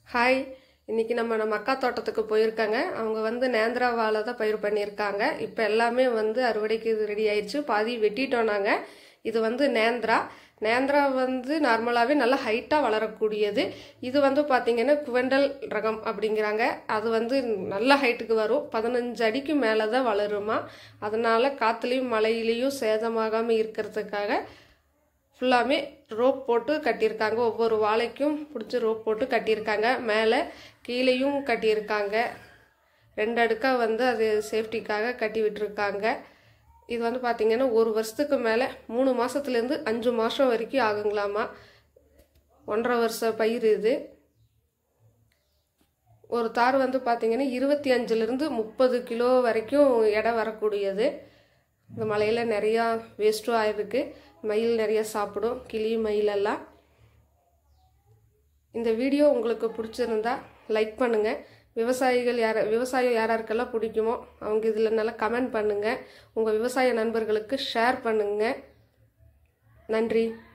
hi இன்னைக்கு நம்ம நம்ம அக்கா தோட்டத்துக்கு போயிருக்காங்க அவங்க வந்து நேந்திரா வாழை தான் பயிர் பண்ணியிருக்காங்க இப்போ எல்லாமே வந்து அறுவடைக்கு ரெடி ஆயிடுச்சு பாதி வெட்டிட்டோம் நாங்கள் இது வந்து நேந்திரா நேந்திரா வந்து நார்மலாகவே நல்லா ஹைட்டாக வளரக்கூடியது இது வந்து பார்த்தீங்கன்னா குவெண்டல் ரகம் அப்படிங்கிறாங்க அது வந்து நல்ல ஹைட்டுக்கு வரும் பதினஞ்சு அடிக்கு மேலே தான் வளருமா அதனால காற்றுலையும் மழையிலையும் சேதமாகாமல் இருக்கிறதுக்காக ஃபுல்லாமே ரோப் போட்டு கட்டியிருக்காங்க ஒவ்வொரு வாழைக்கும் பிடிச்சி ரோப் போட்டு கட்டியிருக்காங்க மேலே கீழேயும் கட்டியிருக்காங்க ரெண்டு அடுக்காக வந்து அது சேஃப்டிக்காக கட்டி விட்டுருக்காங்க இது வந்து பார்த்திங்கன்னா ஒரு வருஷத்துக்கு மேலே மூணு மாதத்துலேருந்து அஞ்சு மாதம் வரைக்கும் ஆகுங்களாமா ஒன்றரை வருஷ பயிர் இது ஒரு தார் வந்து பார்த்திங்கன்னா இருபத்தி அஞ்சுலேருந்து முப்பது கிலோ வரைக்கும் எடை வரக்கூடியது இந்த மலையில் நிறையா வேஸ்ட்டும் ஆயிருக்கு மயில் நிறைய சாப்பிடும் கிளி மயிலெல்லாம் இந்த வீடியோ உங்களுக்கு பிடிச்சிருந்தா லைக் பண்ணுங்கள் விவசாயிகள் யார் விவசாயம் யார் யாருக்கெல்லாம் பிடிக்குமோ அவங்க இதில் நல்லா கமெண்ட் பண்ணுங்கள் உங்கள் விவசாய நண்பர்களுக்கு ஷேர் பண்ணுங்கள் நன்றி